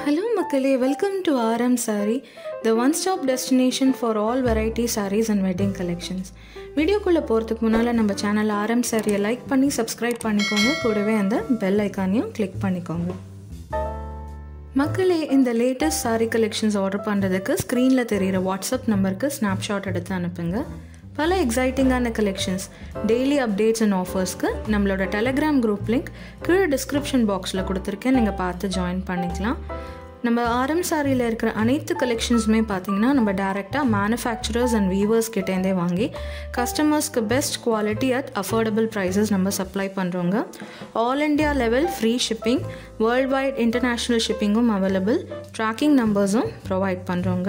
hello மக்களே welcome to RM saree the one stop destination for all variety sarees and wedding collections வீடியோக்குள்ளே போகிறதுக்கு முன்னால் நம்ம சேனல் ஆர்எம் சாரியை லைக் பண்ணி சப்ஸ்கிரைப் பண்ணிக்கோங்க கூடவே அந்த பெல் ஐக்கானையும் கிளிக் பண்ணிக்கோங்க மக்களே இந்த லேட்டஸ்ட் saree கலெக்ஷன்ஸ் ஆர்டர் பண்ணுறதுக்கு ஸ்க்ரீனில் தெரிகிற வாட்ஸ்அப் நம்பருக்கு ஸ்னாப்ஷாட் எடுத்து அனுப்புங்க பல எக்ஸைட்டிங்கான கலெக்ஷன்ஸ் டெய்லி அப்டேட்ஸ் அண்ட் ஆஃபர்ஸ்க்கு நம்மளோட டெலகிராம் குரூப் லிங்க் கீழே டிஸ்கிரிப்ஷன் பாக்ஸில் கொடுத்துருக்கேன் நீங்கள் பார்த்து ஜாயின் பண்ணிக்கலாம் நம்ம ஆரம் சாரியில் இருக்கிற அனைத்து கலெக்ஷன்ஸுமே பார்த்தீங்கன்னா நம்ம டேரெக்டாக மேனுஃபேக்சரர்ஸ் அண்ட் வீவர்ஸ் கிட்டேருந்தே வாங்கி கஸ்டமர்ஸ்க்கு best quality at affordable prices நம்ம சப்ளை பண்ணுறோங்க all India level free shipping world wide international ஷிப்பிங்கும் அவைலபிள் ட்ராக்கிங் நம்பர்ஸும் ப்ரொவைட் பண்ணுறோங்க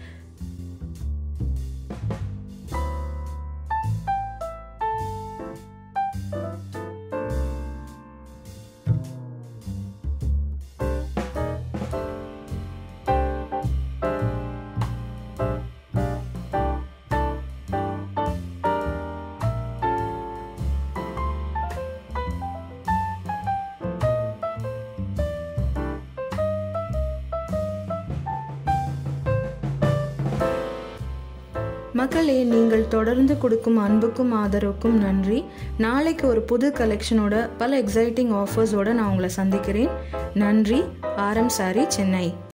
மக்களே நீங்கள் தொடர்ந்து கொடுக்கும் அன்புக்கும் ஆதரவுக்கும் நன்றி நாளைக்கு ஒரு புது கலெக்ஷனோட பல எக்ஸைட்டிங் ஆஃபர்ஸோட நான் உங்களை சந்திக்கிறேன் நன்றி ஆரம் சாரி சென்னை